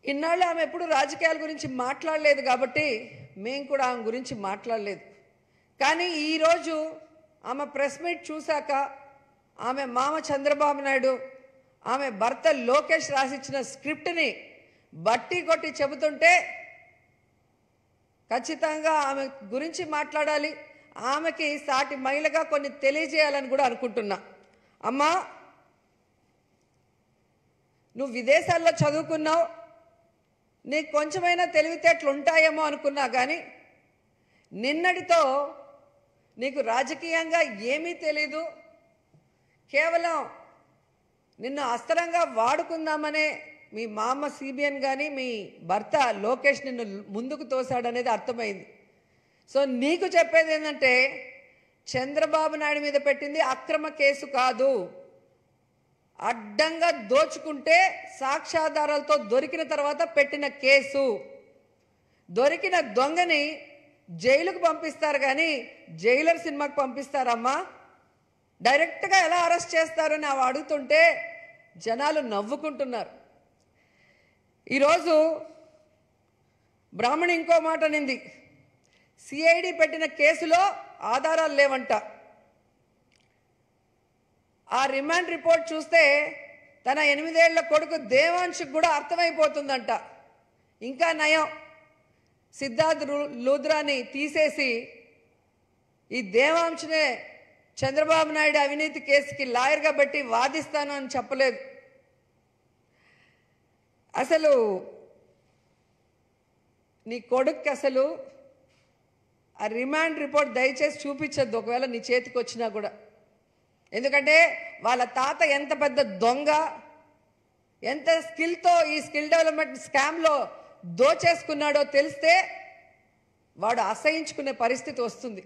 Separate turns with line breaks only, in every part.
ఇన్నాళ్ళు ఆమె ఎప్పుడు రాజకీయాల గురించి మాట్లాడలేదు కాబట్టి మేము కూడా ఆమె గురించి మాట్లాడలేదు కానీ ఈరోజు ఆమె ప్రెస్ మీట్ చూశాక ఆమె మామ చంద్రబాబు నాయుడు ఆమె భర్త లోకేష్ రాసిచ్చిన స్క్రిప్ట్ని బట్టి కొట్టి చెబుతుంటే ఖచ్చితంగా ఆమె గురించి మాట్లాడాలి ఆమెకి సాటి మహిళగా కొన్ని తెలియజేయాలని కూడా అనుకుంటున్నా అమ్మా నువ్వు విదేశాల్లో చదువుకున్నావు నీకు కొంచెమైనా తెలివితేటలు ఉంటాయేమో అనుకున్నా కానీ నిన్నటితో నీకు రాజకీయంగా ఏమీ తెలీదు కేవలం నిన్ను అస్త్రంగా వాడుకుందామనే మీ మామ సిబిఎన్ కానీ మీ భర్త లోకేష్ నిన్ను ముందుకు తోశాడనేది అర్థమైంది సో నీకు చెప్పేది ఏంటంటే చంద్రబాబు నాయుడు మీద పెట్టింది అక్రమ కేసు కాదు అడ్డంగా దోచుకుంటే సాక్ష్యాధారాలతో దొరికిన తర్వాత పెట్టిన కేసు దొరికిన దొంగని జైలుకు పంపిస్తారు కానీ జైలర్ సినిమాకి పంపిస్తారమ్మా డైరెక్ట్గా ఎలా అరెస్ట్ చేస్తారని అవి అడుగుతుంటే జనాలు నవ్వుకుంటున్నారు ఈరోజు బ్రాహ్మణి ఇంకో మాట అనింది సిఐడి పెట్టిన కేసులో ఆధారాలు లేవంట ఆ రిమాండ్ రిపోర్ట్ చూస్తే తన ఎనిమిదేళ్ల కొడుకు దేవాంశుకు కూడా అర్థమైపోతుందంట ఇంకా నయం సిద్ధార్థ్ రు- లూద్రాని తీసేసి ఈ దేవాంశనే చంద్రబాబు నాయుడు అవినీతి కేసుకి లాయర్గా పెట్టి వాదిస్తాను అని చెప్పలేదు అసలు నీ కొడుక్కి అసలు ఆ రిమాండ్ రిపోర్ట్ దయచేసి చూపించద్దు ఒకవేళ నీ చేతికి వచ్చినా కూడా ఎందుకంటే వాళ్ళ తాత ఎంత పెద్ద దొంగ ఎంత స్కిల్తో ఈ స్కిల్ డెవలప్మెంట్ స్కామ్లో దోచేసుకున్నాడో తెలిస్తే వాడు అసహించుకునే పరిస్థితి వస్తుంది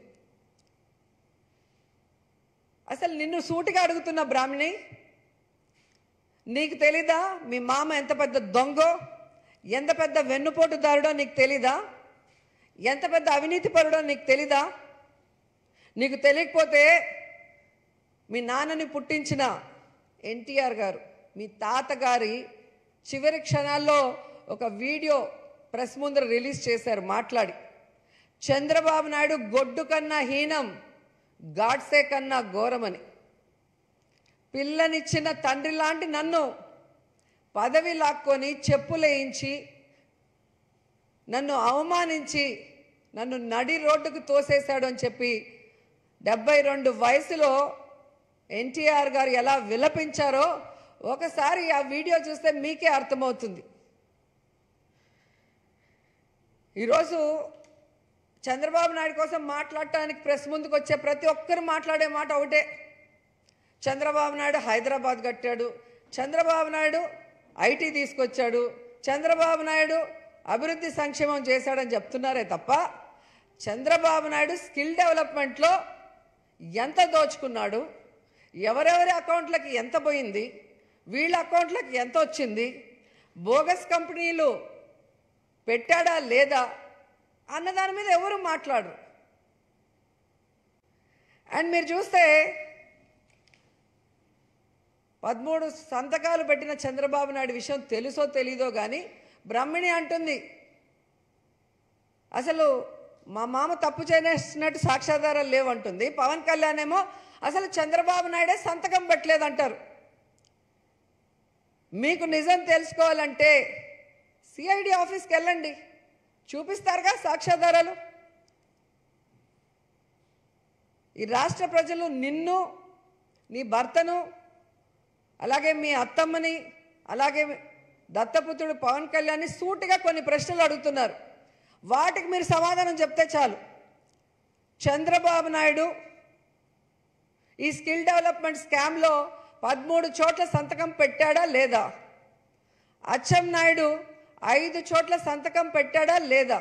అసలు నిన్ను సూటిగా అడుగుతున్న బ్రాహ్మణి నీకు తెలీదా మీ మామ ఎంత పెద్ద దొంగో ఎంత పెద్ద వెన్నుపోటుదారుడో నీకు తెలీదా ఎంత పెద్ద అవినీతి పరుడో నీకు తెలీదా నీకు తెలియకపోతే మీ నాన్నని పుట్టించిన ఎన్టీఆర్ గారు మీ తాతగారి చివరి క్షణాల్లో ఒక వీడియో ప్రెస్ ముందర రిలీజ్ చేశారు మాట్లాడి చంద్రబాబు నాయుడు గొడ్డు కన్నా హీనం గాడ్సే కన్నా ఘోరమని పిల్లనిచ్చిన తండ్రి లాంటి నన్ను పదవి లాక్కొని చెప్పులేయించి నన్ను అవమానించి నన్ను నడి రోడ్డుకు తోసేశాడు అని చెప్పి డెబ్బై రెండు వయసులో ఎన్టీఆర్ గారు ఎలా విలపించారో ఒకసారి ఆ వీడియో చూస్తే మీకే అర్థమవుతుంది ఈరోజు చంద్రబాబు నాయుడు కోసం మాట్లాడటానికి ప్రెస్ ముందుకు వచ్చే ప్రతి ఒక్కరు మాట్లాడే మాట ఒకటే చంద్రబాబు నాయుడు హైదరాబాద్ కట్టాడు చంద్రబాబు నాయుడు ఐటీ తీసుకొచ్చాడు చంద్రబాబు నాయుడు అభివృద్ధి సంక్షేమం చేశాడని చెప్తున్నారే తప్ప చంద్రబాబు నాయుడు స్కిల్ డెవలప్మెంట్లో ఎంత దోచుకున్నాడు ఎవరెవరి అకౌంట్లకి ఎంత పోయింది వీళ్ళ అకౌంట్లకి ఎంత వచ్చింది బోగస్ కంపెనీలు పెట్టాడా లేదా అన్న దాని మీద ఎవరు మాట్లాడరు అండ్ మీరు చూస్తే పదమూడు సంతకాలు పెట్టిన చంద్రబాబు నాయుడు విషయం తెలుసో తెలీదో కానీ బ్రహ్మిణి అంటుంది అసలు మా మామ తప్పు చేసినట్టు సాక్ష్యాధారాలు లేవంటుంది పవన్ కళ్యాణ్ ఏమో అసలు చంద్రబాబు నాయుడే సంతకం పెట్టలేదంటారు మీకు నిజం తెలుసుకోవాలంటే సిఐడి ఆఫీస్కి వెళ్ళండి చూపిస్తారుగా సాక్ష్యాధారాలు ఈ రాష్ట్ర ప్రజలు నిన్ను నీ భర్తను అలాగే మీ అత్తమ్మని అలాగే దత్తపుత్రుడు పవన్ కళ్యాణ్ని సూటిగా కొన్ని ప్రశ్నలు అడుగుతున్నారు వాటికి మీరు సమాధానం చెప్తే చాలు చంద్రబాబు నాయుడు ఈ స్కిల్ డెవలప్మెంట్ స్కామ్లో పదమూడు చోట్ల సంతకం పెట్టాడా లేదా అచ్చెం నాయుడు ఐదు చోట్ల సంతకం పెట్టాడా లేదా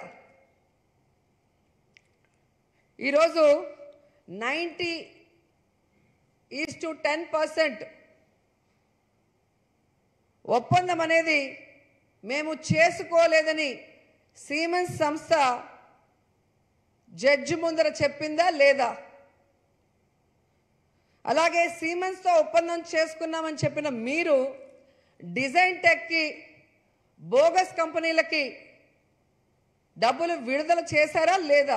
ఈరోజు ninety is to ten percent ఒప్పందం అనేది మేము చేసుకోలేదని సీమెన్స్ సంస్థ జడ్జి ముందర చెప్పిందా లేదా అలాగే సీమెన్స్తో ఒప్పందం చేసుకున్నామని చెప్పిన మీరు డిజైన్ టెక్కి బోగస్ కంపెనీలకి డబ్బులు విడుదల చేశారా లేదా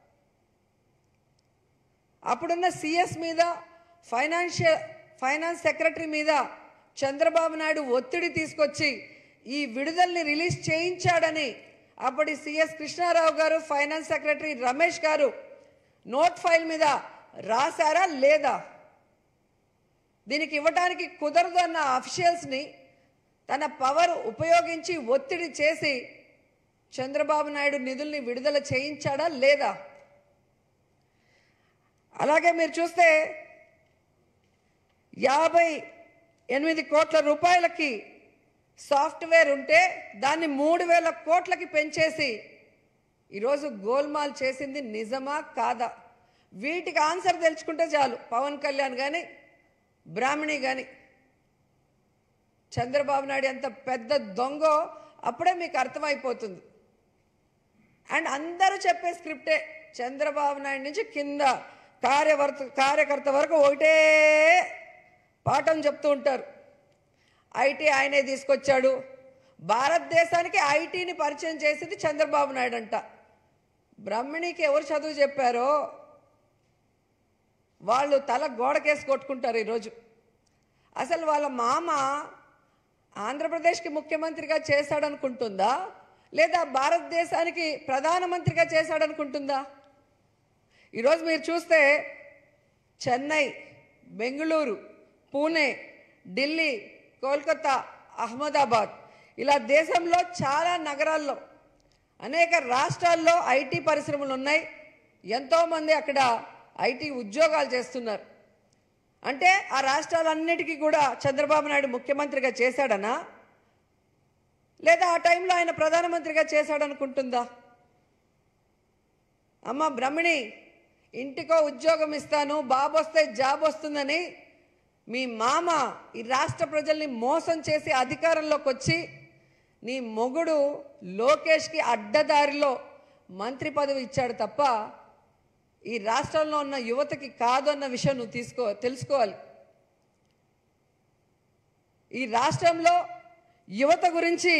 అప్పుడున్న సిఎస్ మీద ఫైనాన్షియల్ ఫైనాన్స్ సెక్రటరీ మీద చంద్రబాబు నాయుడు ఒత్తిడి తీసుకొచ్చి ఈ విడుదలని రిలీజ్ చేయించాడని అప్పటి సిఎస్ కృష్ణారావు గారు ఫైనాన్స్ సెక్రటరీ రమేష్ గారు నోట్ ఫైల్ మీద రాశారా లేదా దీనికి ఇవ్వటానికి కుదరదు అన్న అఫీషియల్స్ని తన పవర్ ఉపయోగించి ఒత్తిడి చేసి చంద్రబాబు నాయుడు నిధుల్ని విడుదల చేయించాడా లేదా అలాగే మీరు చూస్తే యాభై ఎనిమిది కోట్ల రూపాయలకి సాఫ్ట్వేర్ ఉంటే దాన్ని మూడు వేల కోట్లకి పెంచేసి ఈరోజు గోల్మాల్ చేసింది నిజమా కాదా వీటికి ఆన్సర్ తెలుసుకుంటే చాలు పవన్ కళ్యాణ్ కానీ బ్రాహ్మణి కానీ చంద్రబాబు నాయుడు ఎంత పెద్ద దొంగో అప్పుడే మీకు అర్థమైపోతుంది అండ్ అందరూ చెప్పే స్క్రిప్టే చంద్రబాబు నాయుడు నుంచి కింద కార్యవర్త కార్యకర్త వరకు ఒకటే పాఠం చెప్తూ ఉంటారు ఐటీ ఆయనే తీసుకొచ్చాడు భారతదేశానికి ఐటీని పరిచయం చేసింది చంద్రబాబు నాయుడు అంట బ్రహ్మణికి ఎవరు చదువు చెప్పారో వాళ్ళు తల గోడకేసి కొట్టుకుంటారు ఈరోజు అసలు వాళ్ళ మామ ఆంధ్రప్రదేశ్కి ముఖ్యమంత్రిగా చేశాడనుకుంటుందా లేదా భారతదేశానికి ప్రధానమంత్రిగా చేశాడనుకుంటుందా ఈరోజు మీరు చూస్తే చెన్నై బెంగళూరు పూణే ఢిల్లీ కోల్కతా అహ్మదాబాద్ ఇలా దేశంలో చాలా నగరాల్లో అనేక రాష్ట్రాల్లో ఐటీ పరిశ్రమలు ఉన్నాయి ఎంతోమంది అక్కడ ఐటీ ఉద్యోగాలు చేస్తున్నారు అంటే ఆ రాష్ట్రాలన్నిటికీ కూడా చంద్రబాబు నాయుడు ముఖ్యమంత్రిగా చేశాడనా లేదా ఆ టైంలో ఆయన ప్రధానమంత్రిగా చేశాడనుకుంటుందా అమ్మ బ్రహ్మిణి ఇంటికో ఉద్యోగం ఇస్తాను బాబు వస్తే జాబ్ వస్తుందని మీ మామ ఈ రాష్ట్ర ప్రజల్ని మోసం చేసి అధికారంలోకి వచ్చి నీ మొగుడు లోకేష్కి అడ్డదారిలో మంత్రి పదవి ఇచ్చాడు తప్ప ఈ రాష్ట్రంలో ఉన్న యువతకి కాదు అన్న విషయం నువ్వు తీసుకో తెలుసుకోవాలి ఈ రాష్ట్రంలో యువత గురించి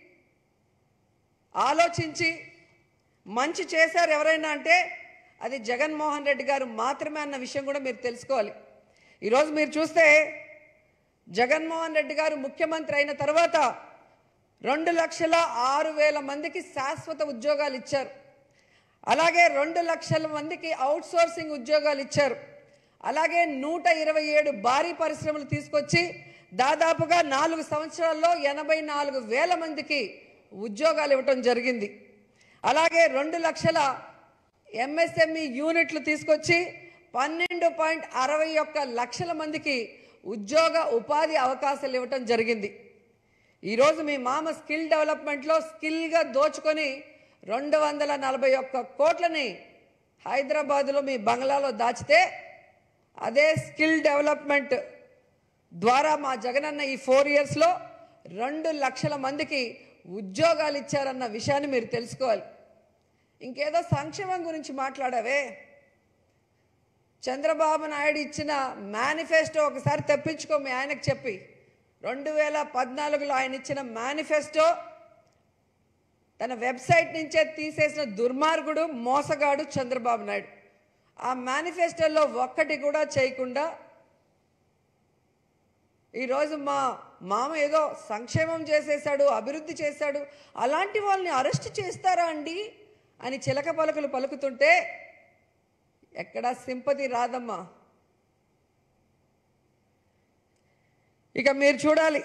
ఆలోచించి మంచి చేశారు ఎవరైనా అంటే అది జగన్మోహన్ రెడ్డి గారు మాత్రమే అన్న విషయం కూడా మీరు తెలుసుకోవాలి ఈరోజు మీరు చూస్తే జగన్మోహన్ రెడ్డి గారు ముఖ్యమంత్రి అయిన తర్వాత రెండు లక్షల ఆరు వేల మందికి శాశ్వత ఉద్యోగాలు ఇచ్చారు అలాగే రెండు లక్షల మందికి అవుట్ సోర్సింగ్ ఉద్యోగాలు ఇచ్చారు అలాగే నూట ఇరవై ఏడు భారీ పరిశ్రమలు తీసుకొచ్చి దాదాపుగా నాలుగు సంవత్సరాల్లో ఎనభై నాలుగు వేల మందికి ఉద్యోగాలు ఇవ్వటం జరిగింది అలాగే రెండు లక్షల ఎంఎస్ఎంఈ యూనిట్లు తీసుకొచ్చి పన్నెండు పాయింట్ అరవై ఒక్క లక్షల మందికి ఉద్యోగ ఉపాధి అవకాశాలు ఇవ్వటం జరిగింది ఈరోజు మీ మామ స్కిల్ డెవలప్మెంట్లో స్కిల్గా దోచుకొని రెండు వందల నలభై ఒక్క కోట్లని హైదరాబాదులో మీ బంగ్లాలో దాచితే అదే స్కిల్ డెవలప్మెంట్ ద్వారా మా జగనన్న ఈ ఫోర్ ఇయర్స్లో రెండు లక్షల మందికి ఉద్యోగాలు ఇచ్చారన్న విషయాన్ని మీరు తెలుసుకోవాలి ఇంకేదో సంక్షేమం గురించి మాట్లాడావే చంద్రబాబు నాయుడు ఇచ్చిన మేనిఫెస్టో ఒకసారి తెప్పించుకో మీ ఆయనకు చెప్పి రెండు వేల పద్నాలుగులో ఆయన ఇచ్చిన మేనిఫెస్టో తన వెబ్సైట్ నుంచే తీసేసిన దుర్మార్గుడు మోసగాడు చంద్రబాబు నాయుడు ఆ మేనిఫెస్టోలో ఒక్కటి కూడా చేయకుండా ఈరోజు మా మామ ఏదో సంక్షేమం చేసేశాడు అభివృద్ధి చేశాడు అలాంటి వాళ్ళని అరెస్ట్ చేస్తారా అండి అని చిలక పలుకులు పలుకుతుంటే ఎక్కడా సింపతి రాదమ్మా ఇక మీరు చూడాలి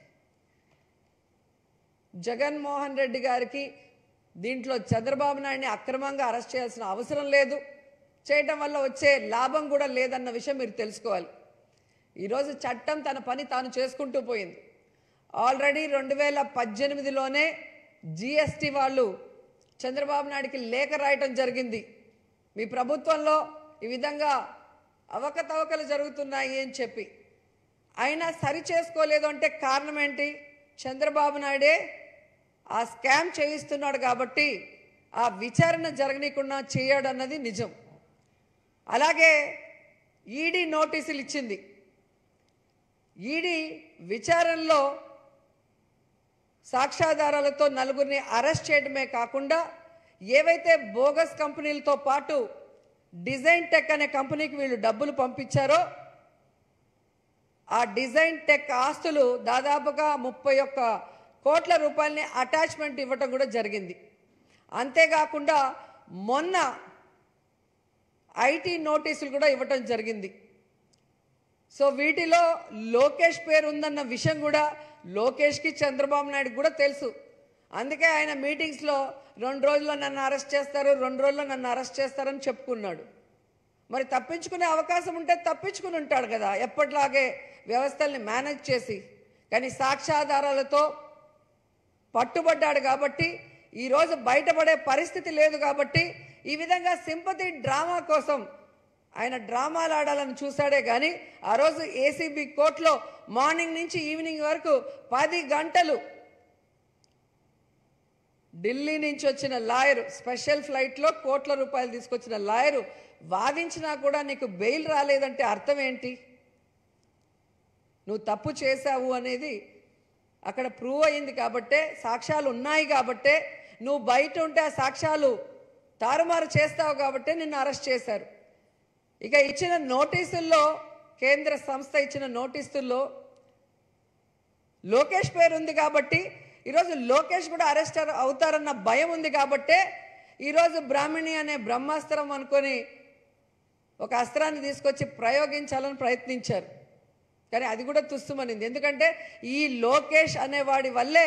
జగన్మోహన్ రెడ్డి గారికి దీంట్లో చంద్రబాబు నాయుడిని అక్రమంగా అరెస్ట్ చేయాల్సిన అవసరం లేదు చేయటం వల్ల వచ్చే లాభం కూడా లేదన్న విషయం మీరు తెలుసుకోవాలి ఈరోజు చట్టం తన పని తాను చేసుకుంటూ పోయింది ఆల్రెడీ రెండు వేల పద్దెనిమిదిలోనే జిఎస్టి వాళ్ళు చంద్రబాబు నాయుడికి లేఖ రాయటం జరిగింది మీ ప్రభుత్వంలో ఈ విధంగా అవకతవకలు జరుగుతున్నాయి అని చెప్పి అయినా సరి చేసుకోలేదు అంటే కారణం ఏంటి చంద్రబాబు నాయుడే ఆ స్కామ్ చేయిస్తున్నాడు కాబట్టి ఆ విచారణ జరగనీయకుండా చేయడు అన్నది నిజం అలాగే ఈడీ నోటీసులు ఇచ్చింది ఈడీ విచారణలో సాక్ష్యాధారాలతో నలుగురిని అరెస్ట్ చేయడమే కాకుండా ఏవైతే బోగస్ కంపెనీలతో పాటు డిజైన్ టెక్ అనే కంపెనీకి వీళ్ళు డబ్బులు పంపించారో ఆ డిజైన్ టెక్ ఆస్తులు దాదాపుగా ముప్పై ఒక్క కోట్ల రూపాయలని అటాచ్మెంట్ ఇవ్వటం కూడా జరిగింది అంతేకాకుండా మొన్న ఐటీ నోటీసులు కూడా ఇవ్వటం జరిగింది సో వీటిలో లోకేష్ పేరు ఉందన్న విషయం కూడా లోకేష్కి చంద్రబాబు నాయుడు కూడా తెలుసు అందుకే ఆయన మీటింగ్స్లో రెండు రోజుల్లో నన్ను అరెస్ట్ చేస్తారు రెండు రోజుల్లో నన్ను అరెస్ట్ చేస్తారని చెప్పుకున్నాడు మరి తప్పించుకునే అవకాశం ఉంటే తప్పించుకుని ఉంటాడు కదా ఎప్పటిలాగే వ్యవస్థల్ని మేనేజ్ చేసి కానీ సాక్ష్యాధారాలతో పట్టుబడ్డాడు కాబట్టి ఈరోజు బయటపడే పరిస్థితి లేదు కాబట్టి ఈ విధంగా సింపతి డ్రామా కోసం ఆయన డ్రామాలు ఆడాలని చూశాడే కానీ ఆ రోజు ఏసీబీ కోర్టులో మార్నింగ్ నుంచి ఈవినింగ్ వరకు పది గంటలు ఢిల్లీ నుంచి వచ్చిన లాయర్ స్పెషల్ ఫ్లైట్లో కోట్ల రూపాయలు తీసుకొచ్చిన లాయరు వాదించినా కూడా నీకు బెయిల్ రాలేదంటే అర్థం ఏంటి నువ్వు తప్పు చేశావు అనేది అక్కడ ప్రూవ్ అయింది కాబట్టే సాక్ష్యాలు ఉన్నాయి కాబట్టే నువ్వు బయట ఉంటే ఆ సాక్ష్యాలు తారుమారు చేస్తావు కాబట్టే నిన్ను అరెస్ట్ చేశారు ఇక ఇచ్చిన నోటీసుల్లో కేంద్ర సంస్థ ఇచ్చిన నోటీసుల్లో లోకేష్ పేరు ఉంది కాబట్టి ఈరోజు లోకేష్ కూడా అరెస్ట్ అవుతారన్న భయం ఉంది కాబట్టే ఈరోజు బ్రాహ్మణి అనే బ్రహ్మాస్త్రం అనుకొని ఒక అస్త్రాన్ని తీసుకొచ్చి ప్రయోగించాలని ప్రయత్నించారు కానీ అది కూడా తుస్సుమనింది ఎందుకంటే ఈ లోకేష్ అనేవాడి వల్లే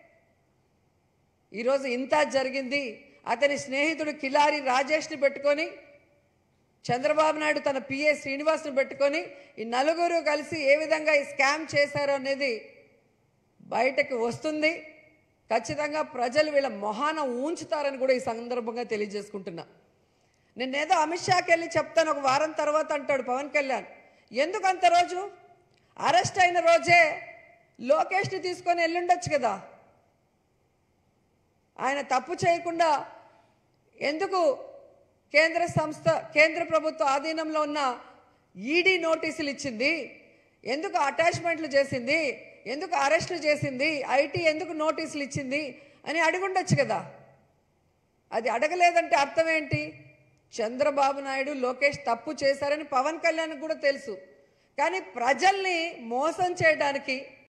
ఈరోజు ఇంత జరిగింది అతని స్నేహితుడు కిలారి రాజేష్ని పెట్టుకొని చంద్రబాబు నాయుడు తన పిఏ శ్రీనివాస్ను పెట్టుకొని ఈ నలుగురు కలిసి ఏ విధంగా ఈ స్కామ్ చేశారో అనేది బయటకు వస్తుంది ఖచ్చితంగా ప్రజలు వీళ్ళ మొహాన ఊంచుతారని కూడా ఈ సందర్భంగా తెలియజేసుకుంటున్నా నిన్నేదో అమిత్ షాకి వెళ్ళి చెప్తాను ఒక వారం తర్వాత అంటాడు పవన్ కళ్యాణ్ ఎందుకు అంత రోజు అరెస్ట్ అయిన రోజే లోకేష్ని తీసుకొని వెళ్ళుండొచ్చు కదా ఆయన తప్పు చేయకుండా ఎందుకు కేంద్ర సంస్థ కేంద్ర ప్రభుత్వ ఆధీనంలో ఉన్న ఈడీ నోటీసులు ఇచ్చింది ఎందుకు అటాచ్మెంట్లు చేసింది ఎందుకు అరెస్టులు చేసింది ఐటీ ఎందుకు నోటీసులు ఇచ్చింది అని అడుగుండొచ్చు కదా అది అడగలేదంటే అర్థం ఏంటి చంద్రబాబు నాయుడు లోకేష్ తప్పు చేశారని పవన్ కళ్యాణ్ కూడా తెలుసు కానీ ప్రజల్ని మోసం చేయడానికి